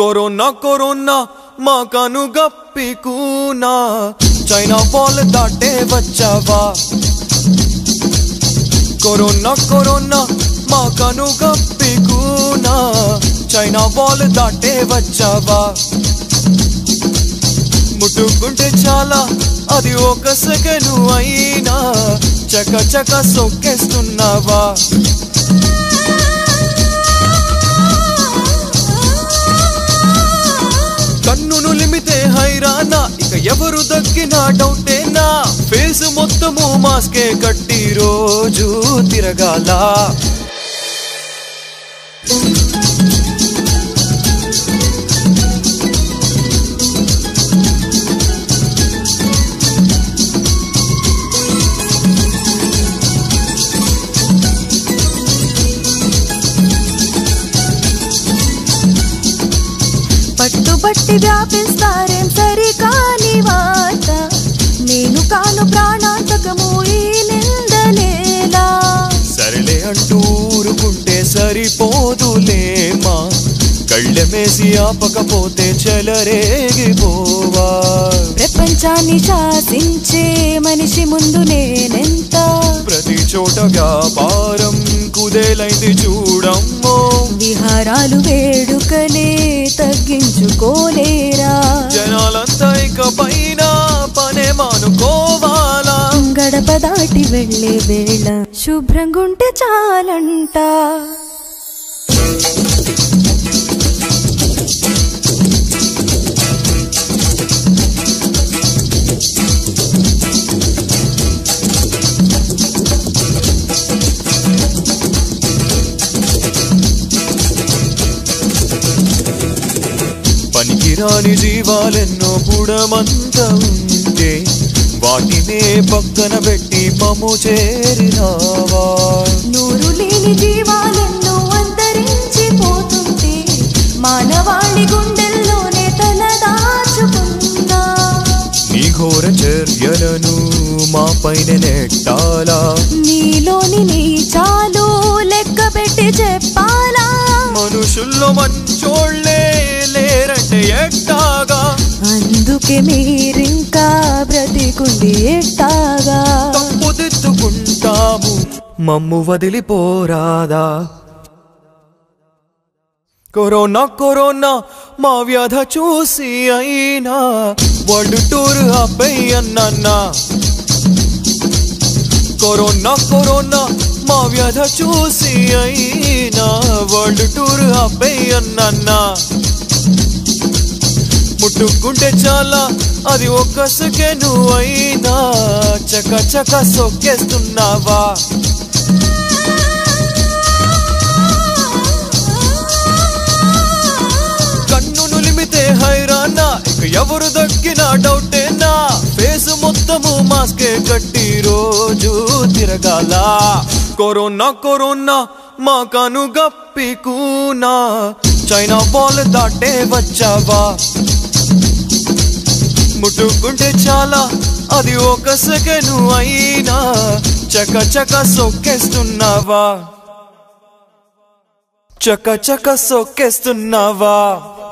corona corona మా కనుగప్పి కూనా China wall దాటే వచ్చావా కరోనా కరోనా మా కనుగప్పి కూనా చైనా వాల్ దాటే వచ్చావా ముట్టుకుంటే చాలా అది ఒక సెకను అయినా చక చక సొక్కేస్తున్నావా కన్నును లిమితే హైరానా ఇక ఎవరు దక్కినా డౌటేనా ఫేస్ మొత్తము మాస్కే కట్టి రోజు తిరగాల పట్టుబట్టి వ్యాపిస్తారేం సరి కాని వార్త నేను కాను ప్రాణాంతకము ఈ నిందలేలా సరిలే అంటూ ఊరుకుంటే సరిపోదులేమా కళ్ళెమేసి ఆపకపోతే చెలరేగిపోవా ప్రపంచాన్ని శాసించే మనిషి ముందు నేనెంత ప్రతి చోట వ్యాపారం కుదేలైంది చూడమ్మో విహారాలు వేడుకలే తగ్గించుకోలేరా జనాలంతా ఇక పైన పనే మానుకోవాలా గడప దాటి వెళ్ళే వేళ శుభ్రంగుంటే చాలంట పనికిరాని జీవాలెన్నో పుడమంత ఉంటే వాటినే పక్కన పెట్టి మము చేరినావా నూరు లేని జీవాలెన్నో అంతరించిపోతుంటే మానవాళి గుండెల్లోనే తల దాచుకున్నా నీ ఘోర చర్యలను మా పైన నెట్టాలా నీలోని నీ చాలు లెక్క పెట్టి చెప్పాలా మనుషుల్లో మంచోళ్ళే లేరంటే ఎట్టాగా అందుకే మీరింకా బ్రతికుండి ఎట్టాగా తప్పు దిద్దుకుంటాము మమ్ము వదిలిపోరాదా కరోనా కరోనా మా వ్యాధ చూసి అయినా వరల్డ్ టూర్ ఆపై అన్నా కరోనా కరోనా మా వ్యాధ చూసి అయినా వరల్డ్ టూర్ ఆపై అన్నా ముట్టుకుంటే చాలా అది ఒక్క సెకెను అయినా చక చక సొక్కేస్తున్నావా కన్నును లిమితే హైరానా ఇక ఎవరు దక్కినా డౌటేనా ఫేస్ మొత్తము మాస్కే కట్టి రోజు తిరగాల కరోనా కరోనా మా కనుగప్పి కూనా చైనా వాల్ దాటే వచ్చావా ముట్టుకుంటే చాలా అది ఒక సెకను అయినా చక చక సొక్కేస్తున్నావా చక చక సొక్కేస్తున్నావా